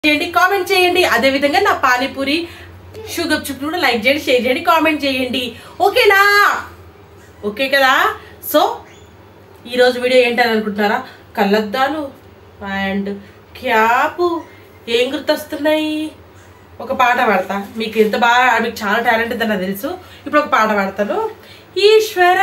చేయండి కామెంట్ చేయండి అదే విధంగా నా పానీపూరి షుగర్ చుట్టూ కూడా లైక్ చేయండి షేర్ చేయండి కామెంట్ చేయండి ఓకేనా ఓకే కదా సో ఈరోజు వీడియో ఏంటని అనుకుంటున్నారా కళ్ళద్దాలు అండ్ క్యాపు ఏం గుర్తొస్తున్నాయి ఒక పాట పాడతా మీకు ఎంత బాగా మీకు చాలా టాలెంట్ ఉందని నాకు తెలుసు ఇప్పుడు ఒక పాట పాడతాను ఈశ్వర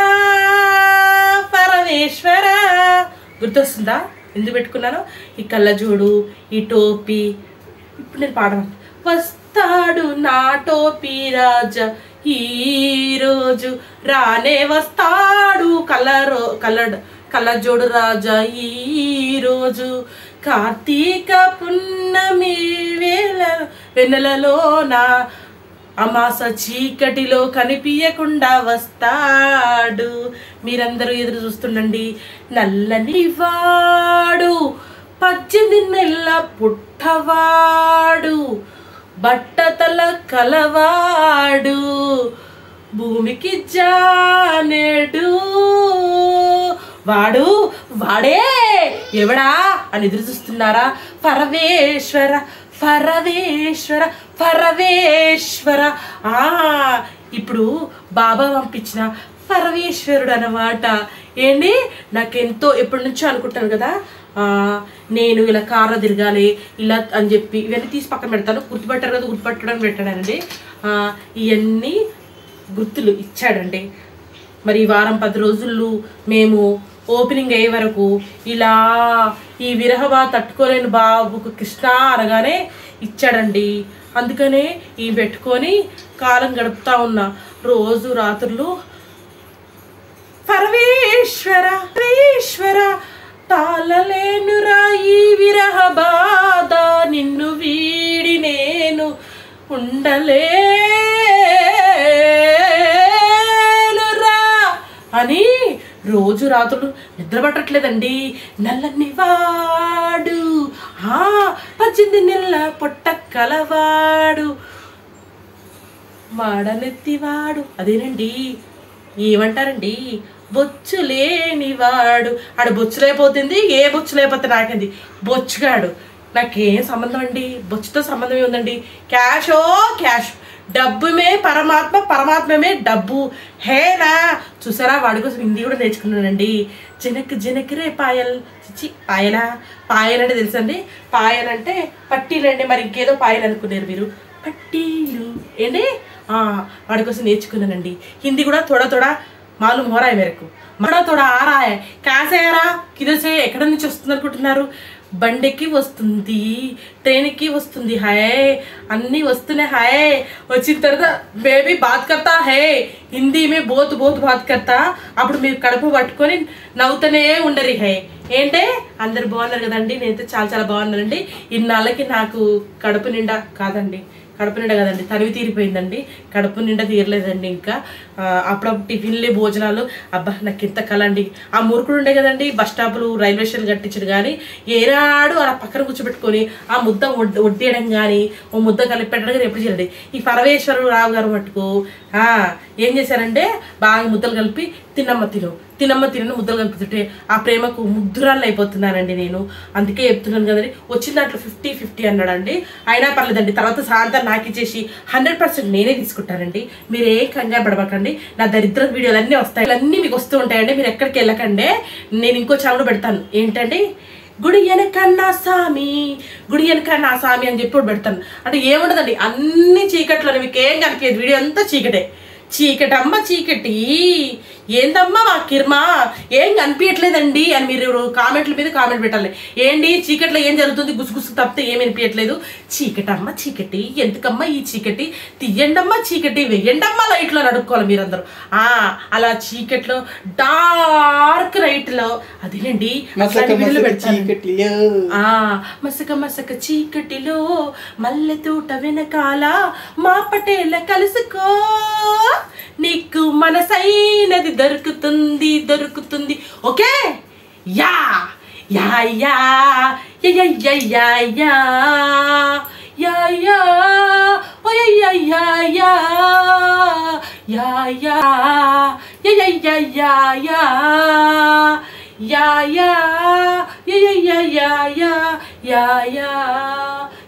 పరమేశ్వర గుర్తొస్తుందా ఎందుకు పెట్టుకున్నాను ఈ కళ్ళజోడు ఈ టోపీ ఇప్పుడు నేను పాడ వస్తాడు నా టోపీ రాజా ఈ రోజు రానే వస్తాడు కలరో కలర్ కళ్ళజోడు రాజా ఈ రోజు కార్తీక పున్నమి వేల వెన్నెలలోన అమాస చీకటిలో కనిపించకుండా వస్తాడు మీరందరూ ఎదురు చూస్తుండండి నల్లని వాడు పద్దెనిమిది నెలల పుట్టవాడు బట్టతల కలవాడు భూమికి జానేడు వాడు వాడే ఎవడా అని ఎదురు చూస్తున్నారా పరమేశ్వర పరమేశ్వర పరమేశ్వర ఆ ఇప్పుడు బాబా పంపించిన పరమేశ్వరుడు అన్నమాట ఏంటి నాకెంతో ఎప్పటి నుంచో అనుకుంటాను కదా ఆ, నేను ఇలా కార్లో తిరగాలి ఇలా అని చెప్పి ఇవన్నీ తీసి పక్కన పెడతాను గుర్తుపట్టారు కదా గుర్తుపట్టడం పెట్టానండి ఆ, ఇవన్నీ గుర్తులు ఇచ్చాడండి మరి ఈ వారం పది రోజులు మేము ఓపెనింగ్ అయ్యే వరకు ఇలా ఈ విరహబా తట్టుకోలేని బాబుకు కృష్ణ అనగానే ఇచ్చాడండి అందుకనే ఈ పెట్టుకొని కాలం గడుపుతా ఉన్నా రోజు రాత్రులు పరమేశ్వర పరమేశ్వర తాళలేనురా ఈ విరహ బాధ నిన్ను వీడి నేను ఉండలేనురా అని రోజు రాత్రులు నిద్ర పట్టట్లేదండి నల్లని వాడు ఆ పద్దెనిమిది నెలల పొట్ట కలవాడు మాడనెత్తివాడు అదేనండి ఏమంటారండి బొచ్చు లేనివాడు ఆడ బొచ్చు లేకపోతుంది ఏ బొచ్చు లేకపోతే నాకేంది బొచ్చుగాడు నాకేం సంబంధం అండి బొచ్చుతో సంబంధం ఏముందండి క్యాషో క్యాష్ డబ్బుమే పరమాత్మ పరమాత్మమే డబ్బు హేనా చూసారా వాడి కోసం హిందీ కూడా నేర్చుకున్నానండి జనక్ జనక్ రే పాయల్ చిచి పాయలా పాయల్ అంటే తెలుసండి పాయల్ అంటే పట్టీలండి మరి ఇంకేదో పాయల్ అనుకున్నారు మీరు పట్టీలు ఏంటి ఆ, వాడి కోసం నేర్చుకున్నానండి హిందీ కూడా తోడా తోడా మాలు మోరాయి మేరకు మడా తోడా ఆరాయ కాసేరా కిదసే ఎక్కడ నుంచి వస్తుంది అనుకుంటున్నారు బండికి వస్తుంది ట్రైన్కి వస్తుంది హాయ్ అన్నీ వస్తున్నాయి హాయ్ వచ్చిన తర్వాత బేబీ బాత్ కర్తా హే హిందీ మే బోత్ బోత్ బాత్ కర్తా అప్పుడు మీరు కడుపు పట్టుకొని నవ్వుతూనే ఉండరు హే ఏంటే అందరు బాగున్నారు కదండి నేనైతే చాలా చాలా బాగున్నానండి ఇన్నాళ్ళకి నాకు కడుపు నిండా కాదండి కడుపు నిండా కదండి తనివి తీరిపోయిందండి కడుపు నిండా తీరలేదండి ఇంకా ఆ, అప్పుడప్పుడు టిఫిన్లే భోజనాలు అబ్బా నాకు ఇంత కళ అండి ఆ మూర్ఖుడు ఉండే కదండి బస్ స్టాపులు రైల్వే స్టేషన్ కట్టించడు కానీ ఏనాడు అలా పక్కన కూర్చోబెట్టుకొని ఆ ముద్ద వడ్- వడ్డేయడం కానీ ఓ ముద్ద కలిపి పెట్టడం కానీ ఎప్పుడు చేయండి ఈ పరమేశ్వరరావు రావు గారు మటుకు ఆ, ఏం చేశారంటే బాగా ముద్దలు కలిపి తిన్నమ్మ తిను తినమ్మ తినని ముద్దలు కలుపుతుంటే ఆ ప్రేమకు ముగ్ధురాలు అయిపోతున్నానండి నేను అందుకే చెప్తున్నాను కదండి వచ్చిన దాంట్లో ఫిఫ్టీ ఫిఫ్టీ అన్నాడండి అయినా పర్లేదండి తర్వాత సాయంత్రం నాకు ఇచ్చేసి హండ్రెడ్ పర్సెంట్ నేనే తీసుకుంటానండి మీరు ఏ కంగారు పడబకండి నా దరిద్ర వీడియోలు అన్నీ వస్తాయి అన్నీ మీకు వస్తూ ఉంటాయండి మీరు ఎక్కడికి వెళ్ళకండి నేను ఇంకో ఛానల్ పెడతాను ఏంటండి గుడి వెనకన్నా సామి గుడి వెనకన్నా సామి అని చెప్పి ఒకటి పెడతాను అంటే ఏముండదండి అన్ని చీకట్లోనే మీకు ఏం కనిపించదు వీడియో అంతా చీకటే చీకటమ్మ చీకటి ఏందమ్మా మా కిర్మా ఏం కనిపించట్లేదండి అని మీరు కామెంట్ల మీద కామెంట్ పెట్టాలి ఏంటి చీకట్లో ఏం జరుగుతుంది గుసగుసు తప్పితే ఏం వినిపించట్లేదు చీకటమ్మ చీకటి ఎందుకమ్మా ఈ చీకటి తీయండమ్మా చీకటి వెయ్యండమ్మా లైట్లో నడుక్కోవాలి మీరందరూ ఆ అలా చీకట్లో డార్క్ లైట్లో అదేనండి మసక అట్లాంటి వీడియోలు మసక పెడతాను. చీకటిలో ఆ మసక మసక చీకటిలో మల్లె తోట వెనకాల మా పటేల కలుసుకో నీకు మనసైనది దొరుకుతుంది దొరుకుతుంది ఓకే యా యా యా యా యా యా యా యా యా ఓ యా యా యా యా యా యా యా యా యా యా యా యా యా యా యా యా యా యా యా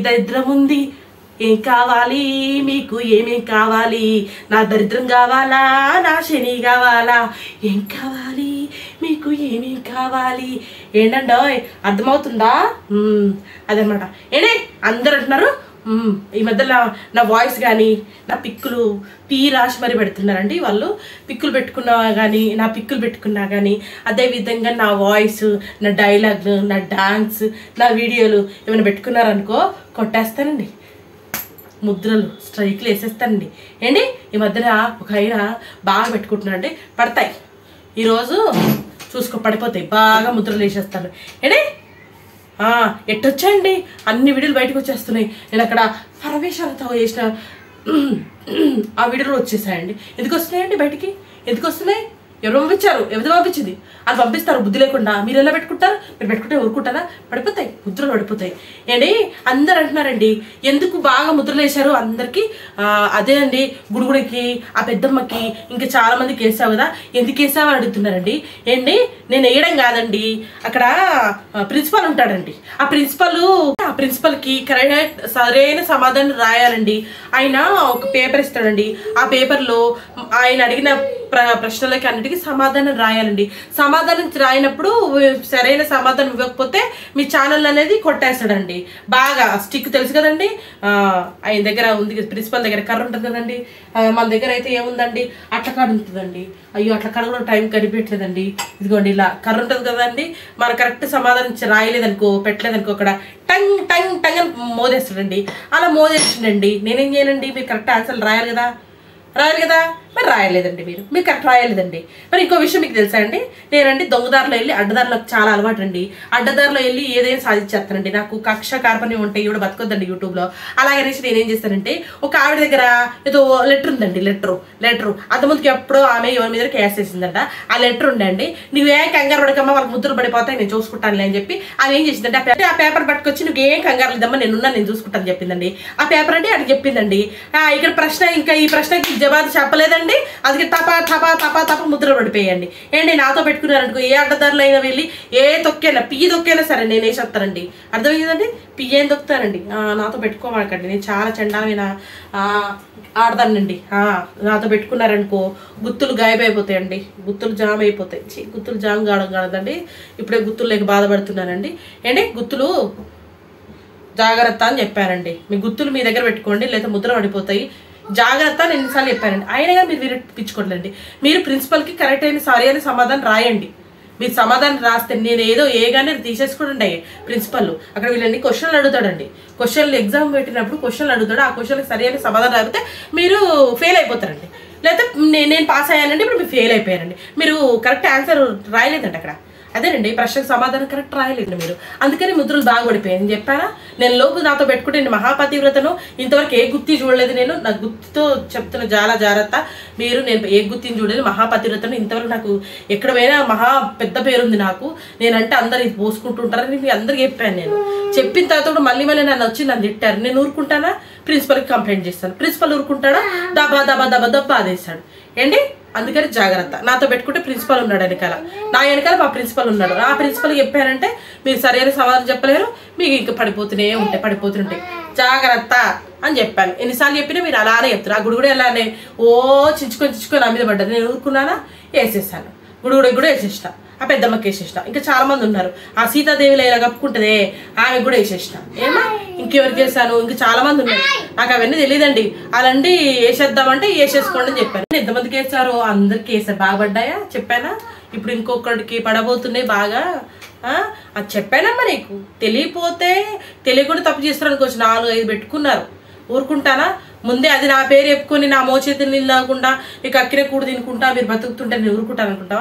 దరిద్రం ఉంది ఏం కావాలి మీకు ఏమేం కావాలి నా దరిద్రం కావాలా నా శని కావాలా ఏం కావాలి మీకు ఏమేం కావాలి ఏంటండో అర్థమవుతుందా మ్మ్, అదనమాట ఏంటి అందరు అంటున్నారు మ్మ్, ఈ మధ్యలో నా వాయిస్ కానీ నా పిక్కులు పీ రాసి మరి పెడుతున్నారండి వాళ్ళు పిక్కులు పెట్టుకున్నా కానీ నా పిక్కులు పెట్టుకున్నా కానీ అదేవిధంగా నా వాయిస్ నా డైలాగ్ నా డాన్స్ నా వీడియోలు ఏమైనా పెట్టుకున్నారనుకో కొట్టేస్తానండి ముద్రలు స్ట్రైక్లు వేసేస్తానండి ఏంటి ఈ మధ్యన ఒక ఆయన బాగా పెట్టుకుంటున్నాడండి పడతాయి ఈరోజు చూసుకో పడిపోతాయి బాగా ముద్రలు వేసేస్తాను ఏంటి ఆ, ఎట్టొచ్చాయండి అన్ని వీడియోలు బయటకు వచ్చేస్తున్నాయి నేను అక్కడ పరమేశ్వరతో చేసిన ఆ వీడియోలు వచ్చేసాయండి ఎందుకు వస్తున్నాయండి బయటికి ఎందుకు వస్తున్నాయి ఎవరు పంపించారు ఎవరు పంపించింది అది పంపిస్తారు బుద్ధి లేకుండా మీరు ఎలా పెట్టుకుంటారు మీరు పెట్టుకుంటే ఊరుకుంటారా పడిపోతాయి ముద్రలు పడిపోతాయి ఏంటి అందరు అంటున్నారండి ఎందుకు బాగా ముద్రలు వేశారు అందరికీ ఆ, అదే అండి గుడుగుడికి ఆ పెద్దమ్మకి ఇంకా చాలా మందికి వేసావు కదా ఎందుకు వేసావు అని అడుగుతున్నారండి ఏంటి నేను వేయడం కాదండి అక్కడ ప్రిన్సిపాల్ ఉంటాడండి ఆ ప్రిన్సిపల్ ఆ ప్రిన్సిపల్కి కరెక్ట్ సరైన సమాధానం రాయాలండి ఆయన ఒక పేపర్ ఇస్తాడండి ఆ పేపర్లో ఆయన అడిగిన ప్ర ప్రశ్నలకి అన్నిటికీ సమాధానం రాయాలండి సమాధానం రాయినప్పుడు సరైన సమాధానం ఇవ్వకపోతే మీ ఛానల్ అనేది కొట్టేస్తాడండి బాగా స్టిక్ తెలుసు కదండి ఆ, ఆయన దగ్గర ఉంది కదా, ప్రిన్సిపల్ దగ్గర కర్ర ఉంటుంది కదండి ఆ, మన దగ్గర అయితే ఏముందండి అట్ల కాడ ఉంటుందండి అయ్యో అట్ల కాడ కూడా టైం కనిపించలేదండి ఇదిగోండి ఇలా కర్ర ఉంటుంది కదండి మన కరెక్ట్ సమాధానం ఇచ్చి రాయలేదనుకో పెట్టలేదనుకో అక్కడ టంగ్ టంగ్ టంగ్ అని మోదేస్తాడండి అలా మోదేసిండండి నేనేం చేయనండి మీరు కరెక్ట్ ఆన్సర్లు రాయాలి కదా రాయాలి కదా మరి రాయలేదండి మీరు మీరు కరెక్ట్ రాయలేదండి మరి ఇంకో విషయం మీకు తెలుసా అండి నేనండి దొంగదారిలో వెళ్ళి అడ్డదారిలోకి చాలా అలవాటు అండి అడ్డదారిలో వెళ్ళి ఏదైనా సాధించేస్తానండి నాకు కక్ష కార్పణ్యం ఉంటాయి ఇవి బతకొద్దండి యూట్యూబ్లో అలాగే అనేసి నేనేం చేస్తానంటే ఒక ఆవిడ దగ్గర ఏదో లెటర్ ఉందండి లెటర్ లెటర్ అంతమందికి ఎప్పుడో ఆమె ఎవరి మీద కేసు వేసిందంట ఆ లెటర్ ఉండండి నువ్వేం కంగారు పడకమ్మా వాళ్ళకి ముద్రలు పడిపోతాయి నేను చూసుకుంటానులే అని చెప్పి ఆమె ఏం చేసిందంటే ఆ పే- ఆ పేపర్ పట్టుకొచ్చి నువ్వు ఏం కంగారు లేదమ్మా నేను ఉన్నాను నేను చూసుకుంటాను చెప్పిందండి ఆ పేపర్ అంటే అడిగి చెప్పిందండి ఆ, ఇక్కడ ప్రశ్న ఇంకా ఈ ప్రశ్నకి జవాబు చెప్పలేదండి అందుకే తపా తపా తపా తప ముద్ర పడిపోయండి ఏంటి నాతో పెట్టుకున్నారనుకో ఏ అడ్డదారులు అయినా వెళ్ళి ఏ తొక్కైనా పీ తొక్కైనా సరే నేను వేసేస్తానండి అర్థమైందండి పీ ఏం తొక్కుతానండి ఆ, నాతో పెట్టుకోమాకండి నేను చాలా చండాలమైన ఆ, ఆడదానండి ఆ, నాతో పెట్టుకున్నారనుకో గుత్తులు గాయమైపోతాయండి గుత్తులు జామ్ అయిపోతాయి ఛీ, గుత్తులు జామ్ కావడం కాదండి ఇప్పుడే గుత్తులు లేక బాధపడుతున్నానండి ఏంటి గుత్తులు జాగ్రత్త అని చెప్పానండి మీ గుర్తులు మీ దగ్గర పెట్టుకోండి లేదా ముద్ర పడిపోతాయి జాగ్రత్త అని ఎన్నిసార్లు చెప్పానండి అయినగా మీరు విరపించుకోండి మీరు ప్రిన్సిపల్కి కరెక్ట్ అయిన సరి అయిన సమాధానం రాయండి మీరు సమాధానం రాస్తే నేను ఏదో ఏగానే తీసేసుకోండి ప్రిన్సిపల్ అక్కడ వీళ్ళని క్వశ్చన్లు అడుగుతాడండి క్వశ్చన్లు ఎగ్జామ్ పెట్టినప్పుడు క్వశ్చన్లు అడుగుతాడు ఆ క్వశ్చన్కి సరి అయిన సమాధానం రాకపోతే మీరు ఫెయిల్ అయిపోతారండి లేకపోతే నే- నేను పాస్ అయ్యానండి ఇప్పుడు మీరు ఫెయిల్ అయిపోయారండి మీరు కరెక్ట్ ఆన్సర్ రాయలేదండి అక్కడ అదేనండి ప్రశ్నకు సమాధానం కరెక్ట్ రాయలేదు మీరు అందుకని ముద్రలు బాగా పడిపోయాయి నేను చెప్పానా నేను లోపు నాతో పెట్టుకుంటే నేను మహాపతివ్రతను ఇంతవరకు ఏ గుత్తి చూడలేదు నేను నా గుర్తుతో చెప్తున్న చాలా జాగ్రత్త మీరు నేను ఏ గుత్తిని చూడలేదు మహాపతివ్రతను ఇంతవరకు నాకు ఎక్కడ పోయినా మహా పెద్ద పేరుంది నాకు నేనంటే అందరు ఇది పోసుకుంటుంటారని మీ అందరికి చెప్పాను నేను చెప్పిన తర్వాత కూడా మళ్ళీ మళ్ళీ నన్ను వచ్చి నన్ను తిట్టారు నేను ఊరుకుంటానా ప్రిన్సిపల్కి కంప్లైంట్ చేస్తాను ప్రిన్సిపల్ ఊరుకుంటాడా దబా దబా దబా దబ్బా అదేశాడు ఏంటి అందుకని జాగ్రత్త నాతో పెట్టుకుంటే ప్రిన్సిపల్ ఉన్నాడు వెనకాల నా వెనకాల మా ప్రిన్సిపల్ ఉన్నాడు ఆ ప్రిన్సిపల్ చెప్పారంటే మీరు సరైన సమాధానం చెప్పలేరు మీకు ఇంకా పడిపోతూనే ఉంటాయి పడిపోతుంటాయి జాగ్రత్త అని చెప్పాను ఎన్నిసార్లు చెప్పినా మీరు అలానే చెప్తారు ఆ గుడి కూడా అలానే ఓ చించుకొని చించుకొని నా మీద పడ్డది నేను ఊరుకున్నానా వేసేసాను గుడి కూడా వేసేసిన ఆ పెద్దమ్మకి వేసేసిన ఇంకా చాలా మంది ఉన్నారు ఆ సీతాదేవిలో ఇలా కప్పుకుంటుందే ఆమె కూడా వేసేసిన ఏమా ఇంకెవరికి వేసాను ఇంకా చాలా మంది ఉన్నారు నాకు అవన్నీ తెలియదండి అలాంటి వేసేద్దామంటే వేసేసుకోండి అని చెప్పాను ఎంతమందికి వేసారో అందరికి వేసారు బాగా పడ్డాయా చెప్పానా ఇప్పుడు ఇంకొకటికి పడబోతున్నాయి బాగా ఆ, అది చెప్పానమ్మా నీకు తెలియపోతే తెలియకుండా తప్పు చేస్తారు అనుకోవచ్చు నాలుగు ఐదు పెట్టుకున్నారు ఊరుకుంటానా ముందే అది నా పేరు చెప్పుకొని నా మోచేతులు నీళ్ళు లేకుండా నీకు అక్కిన కూడు తినుకుంటా మీరు బతుకుతుంటే నేను ఊరుకుంటాను అనుకుంటావా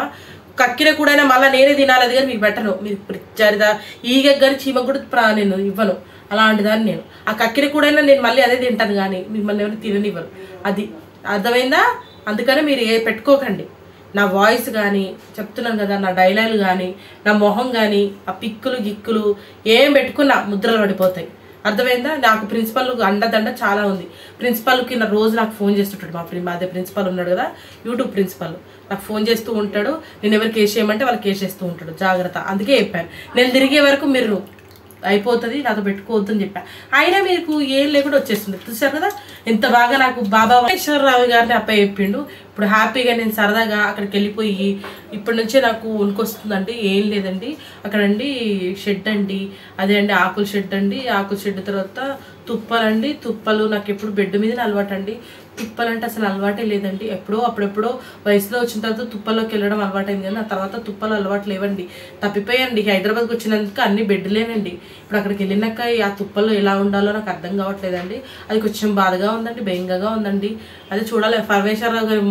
కక్కిన కూడా మళ్ళీ నేనే తినాలి అది కానీ మీకు పెట్టను మీరు ప్రచారిదా ఈగ కానీ చీమకు కూడా ప్రా నేను ఇవ్వను అలాంటి దాన్ని నేను ఆ కక్కిన కూడా నేను మళ్ళీ అదే తింటాను కానీ మిమ్మల్ని ఎవరు తిననివ్వను అది అర్థమైందా అందుకనే మీరు ఏ పెట్టుకోకండి నా వాయిస్ కానీ చెప్తున్నాను కదా నా డైలాగులు కానీ నా మొహం కానీ ఆ పిక్కులు గిక్కులు ఏం పెట్టుకున్నా ముద్రలు పడిపోతాయి అర్థమైందా నాకు ప్రిన్సిపల్ అండదండ చాలా ఉంది ప్రిన్సిపల్కి నా రోజు నాకు ఫోన్ చేస్తుంటాడు మా ప్రి- అదే ప్రిన్సిపల్ ఉన్నాడు కదా యూట్యూబ్ ప్రిన్సిపల్ నాకు ఫోన్ చేస్తూ ఉంటాడు నేను ఎవరికి కేసు చేయమంటే వాళ్ళకి కేసు చేస్తూ ఉంటాడు జాగ్రత్త అందుకే చెప్పాను నేను తిరిగే వరకు మీరు అయిపోతుంది నాతో పెట్టుకోవద్దని చెప్పా అయినా మీకు ఏం లేకుండా వచ్చేస్తుంది చూసారు కదా ఎంత బాగా నాకు బాబా వెంకటేశ్వరరావు గారిని అబ్బాయి చెప్పిండు ఇప్పుడు హ్యాపీగా నేను సరదాగా అక్కడికి వెళ్ళిపోయి ఇప్పటి నుంచే నాకు వస్తుందండి ఏం లేదండి అక్కడండి షెడ్ అండి అదే అండి ఆకుల షెడ్ అండి ఆకుల షెడ్ తర్వాత తుప్పలండి తుప్పలు నాకు ఎప్పుడు బెడ్ మీదనే అలవాటు అండి తుప్పలంటే అసలు అలవాటే లేదండి ఎప్పుడో అప్పుడెప్పుడో వయసులో వచ్చిన తర్వాత తుప్పల్లోకి వెళ్ళడం అలవాటైంది కానీ ఆ తర్వాత తుప్పలు అలవాటు లేవండి తప్పిపోయండి హైదరాబాద్కి వచ్చినందుకు అన్ని బెడ్లేనండి ఇప్పుడు అక్కడికి వెళ్ళినాక ఈ ఆ తుప్పలు ఎలా ఉండాలో నాకు అర్థం కావట్లేదండి అది కొంచెం బాధగా ఉందండి భయంగా ఉందండి అది చూడాలి పరమేశ్వరరావు గారి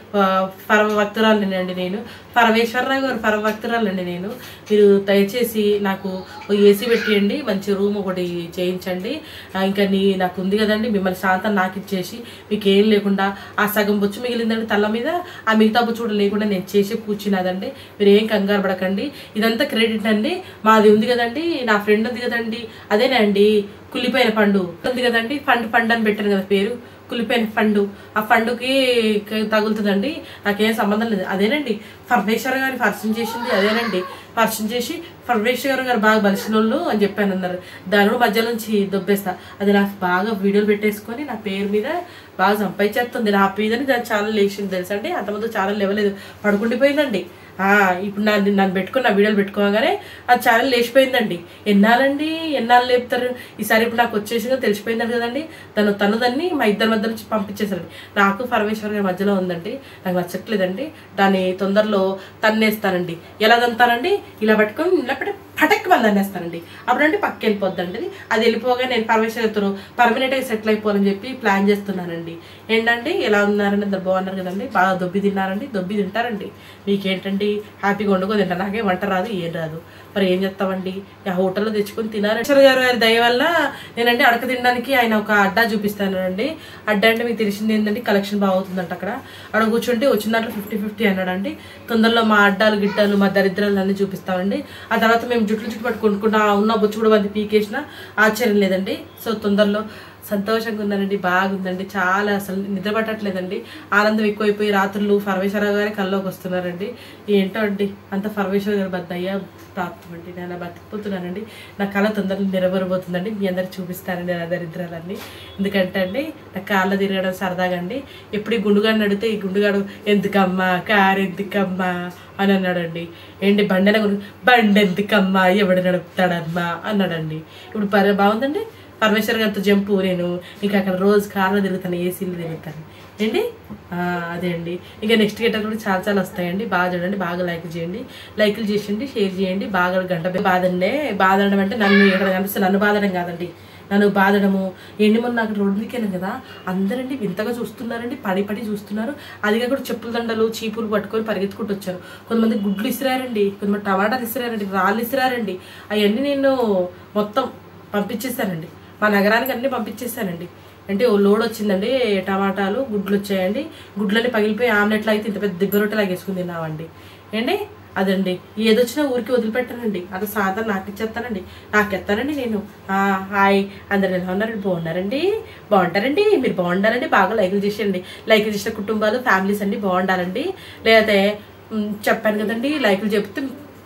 పరమభక్తురాలండి నేను పరమేశ్వరరావు గారు పరమభక్తురాలండి నేను మీరు దయచేసి నాకు ఓ ఏసీ పెట్టియండి మంచి రూమ్ ఒకటి చేయించండి ఆ, ఇంకా నీ నాకు ఉంది కదండి మిమ్మల్ని శాంతం నాకు ఇచ్చేసి మీకు ఏం లేకుండా ఆ సగం బొచ్చు మిగిలిందండి తల్ల మీద ఆ మిగతా బొచ్చు కూడా లేకుండా నేను చేసి కూర్చున్నదండి మీరు ఏం కంగారు పడకండి ఇదంతా క్రెడిట్ అండి మాది ఉంది కదండి నా ఫ్రెండ్ ఉంది కదండి అదేనండి కుళ్ళిపోయిన పండు ఉంది కదండి ఫండ్ ఫండ్ అని పెట్టాను కదా పేరు కులిపోయిన ఫండు ఆ ఫండుకి క- తగులుతుందండి నాకేం సంబంధం లేదు అదేనండి పరమేశ్వర గారిని పరిచయం చేసింది అదేనండి పరిచయం చేసి పరమేశ్వర గారు బాగా బలిసిన వాళ్ళు అని చెప్పాను అన్నారు దాని కూడా మధ్య నుంచి దొబ్బేస్తా అది నాకు బాగా వీడియోలు పెట్టేసుకొని నా పేరు మీద బాగా సంపాదించేస్తుంది నా పేదని దాని ఛానల్ లేచింది తెలుసా అండి అంతకుముందు ఛానల్ లేవలేదు పడుకుండిపోయిందండి ఆ, ఇప్పుడు నా నన్ను పెట్టుకుని నా వీడియోలు పెట్టుకోగానే ఆ ఛానల్ లేచిపోయిందండి ఎన్నాళ్ళండి ఎన్నాళ్ళు లేపుతారు ఈసారి ఇప్పుడు నాకు వచ్చేసిందో తెలిసిపోయిందండి కదండి తను తను దాన్ని మా ఇద్దరి మధ్య నుంచి పంపించేశారండి నాకు పరమేశ్వర్ గారి మధ్యలో ఉందండి నాకు నచ్చట్లేదండి దాన్ని తొందరలో తన్నేస్తానండి ఎలా తంతానండి ఇలా పట్టుకొని ఇలా పెట్టి పటక్ మంది అనేస్తానండి అప్పుడంటే పక్క వెళ్ళిపోద్దండి అది వెళ్ళిపోగా నేను పరమేశ్వర్ గారితో పర్మనెంట్గా సెటిల్ అయిపోవాలని చెప్పి ప్లాన్ చేస్తున్నానండి ఏంటంటే ఎలా ఉన్నారండి అందరు బాగున్నారు కదండి బాగా దొబ్బి తిన్నారండి దొబ్బి తింటారండి మీకేంటండి హ్యాపీగా వండుకో తింటారు నాకేం వంట రాదు ఏం రాదు మరి ఏం చేస్తామండి ఆ హోటల్లో తెచ్చుకొని తినారు ఈశ్వర్ గారు గారి దయ వల్ల నేనండి అడక తినడానికి ఆయన ఒక అడ్డా చూపిస్తానండి అడ్డా అంటే మీకు తెలిసింది ఏంటంటే కలెక్షన్ బాగుతుందంట అక్కడ అక్కడ కూర్చుంటే వచ్చిన దాంట్లో ఫిఫ్టీ ఫిఫ్టీ అన్నాడండి తొందరలో మా అడ్డాలు గిట్టాలు మా దరిద్రాలు అన్నీ చూపిస్తామండి ఆ తర్వాత మేము జుట్లు జుట్టు పట్టు కొనుక్కున్న ఆ ఉన్న బొచ్చు కూడా మంది పీకేసిన ఆశ్చర్యం లేదండి సో తొందరలో సంతోషంగా ఉందండి బాగుందండి చాలా అసలు నిద్ర పట్టట్లేదండి ఆనందం ఎక్కువైపోయి రాత్రులు పరమేశ్వరరావు గారి కల్లోకి వస్తున్నారండి ఏంటో అండి అంత పరమేశ్వర గారి బద్దయ్య ప్రాప్తం అండి నేను అలా బతికిపోతున్నానండి నా కళ తొందరగా నెరవేరబోతుందండి మీ అందరికి చూపిస్తానండి నా దరిద్రాలన్నీ ఎందుకంటే అండి నా కాళ్ళ తిరగడం సరదాగా అండి ఎప్పుడు ఈ గుండుగాడిని అడిగితే ఈ గుండుగాడు ఎందుకమ్మా కారు ఎందుకమ్మా అని అన్నాడండి ఏంటి బండి అనగా బండి ఎందుకమ్మా ఎవడు నడుపుతాడమ్మా అన్నాడండి ఇప్పుడు పర బాగుందండి పరమేశ్వర్ గారితో జంపు నేను ఇంకా అక్కడ రోజు కార్లో తిరుగుతాను ఏసీలో తిరుగుతాను ఏంటి ఆ, అదే అండి ఇంకా నెక్స్ట్ గేటర్ కూడా చాలా చాలా వస్తాయండి బాగా చూడండి బాగా లైక్ చేయండి లైక్లు చేయండి షేర్ చేయండి బాగా గంట బాధండే బాధడం అంటే నన్ను ఎక్కడ కనిపిస్తే నన్ను బాధడం కాదండి నన్ను బాధడము ఎండి మొన్న అక్కడ రోడ్డు మీకెళ్ళాను కదా అందరండి వింతగా చూస్తున్నారండి పడి పడి చూస్తున్నారు అదిగా కూడా చెప్పుల దండలు చీపులు పట్టుకొని పరిగెత్తుకుంటూ వచ్చారు కొంతమంది గుడ్లు ఇసిరారండి కొంతమంది టమాటాలు ఇసిరారండి రాళ్ళు ఇసిరారండి అవన్నీ నేను మొత్తం పంపించేస్తానండి మా నగరానికి అన్నీ పంపించేస్తానండి అంటే ఓ లోడ్ వచ్చిందండి టమాటాలు గుడ్లు వచ్చాయండి గుడ్లన్నీ పగిలిపోయి ఆమ్లెట్లు అయితే ఇంత పెద్ద దిబ్బ రొట్టెలాగా వేసుకుని తిన్నామండి ఏంటి అదండి ఏదొచ్చినా ఊరికి వదిలిపెట్టానండి అది సాధారణ నాకు ఇచ్చేస్తానండి నాకు ఎత్తానండి నేను ఆ, హాయ్ అందరు ఎలా ఉన్నారండి బాగున్నారండి బాగుంటారండి మీరు బాగుండాలండి బాగా లైకులు చేసేయండి లైకులు చేసిన కుటుంబాలు ఫ్యామిలీస్ అండి బాగుండాలండి లేకపోతే మ్, చెప్పాను కదండి లైకులు చెప్తే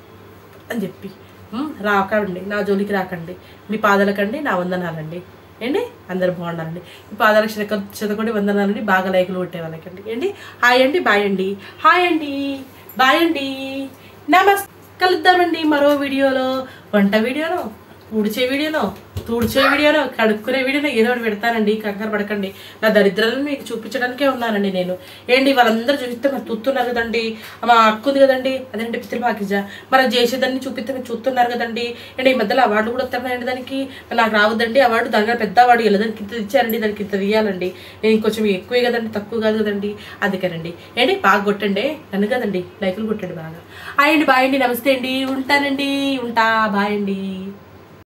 అని చెప్పి "ఉమ్, రాకండి నా జోలికి రాకండి మీ పాదాలకండి నా వందనాలండి ఏంటి అందరు బాగున్నారండి మీ పాదాలకు శత శతకోటి వందనాలండి బాగా లైకులు కొట్టే వాళ్ళకండి ఏంటి హాయ్ అండి బాయ్ అండి హాయ్ అండి బాయ్ అండి నమస్తే కలుద్దామండి మరో వీడియోలో వంట వీడియోలో ఊడ్చే వీడియోలో తుడిచే వీడియోనో కడుక్కునే వీడియోనో ఏదో ఒకటి పెడతానండి కంగారు పడకండి నా దరిద్రాలను మీకు చూపించడానికే ఉన్నానండి నేను ఏంటి వాళ్ళందరూ చూపిస్తే మరి చూస్తున్నారు కదండి మా అక్క ఉంది కదండి అదేంటి పిత్రి పాకిజ మరి చేసేదాన్ని చూపిస్తే మీరు చూస్తున్నారు కదండి ఏంటి ఈ మధ్యలో అవార్డు కూడా వస్తున్నాయండి దానికి మరి నాకు రావద్దండి అవార్డు దానికన్నా పెద్ద అవార్డు ఇలా దానికి ఇంత ఇచ్చారండి దానికి ఇంత ఇవ్వాలండి నేను కొంచెం ఎక్కువే కదండి తక్కువ కాదు కదండి అందుకేనండి ఏంటి బాగా కొట్టండి నన్ను కదండి లైకులు కొట్టండి బాగా అయ్యండి బాయ్ అండి నమస్తే అండి ఉంటానండి ఉంటా బాయ్ అండి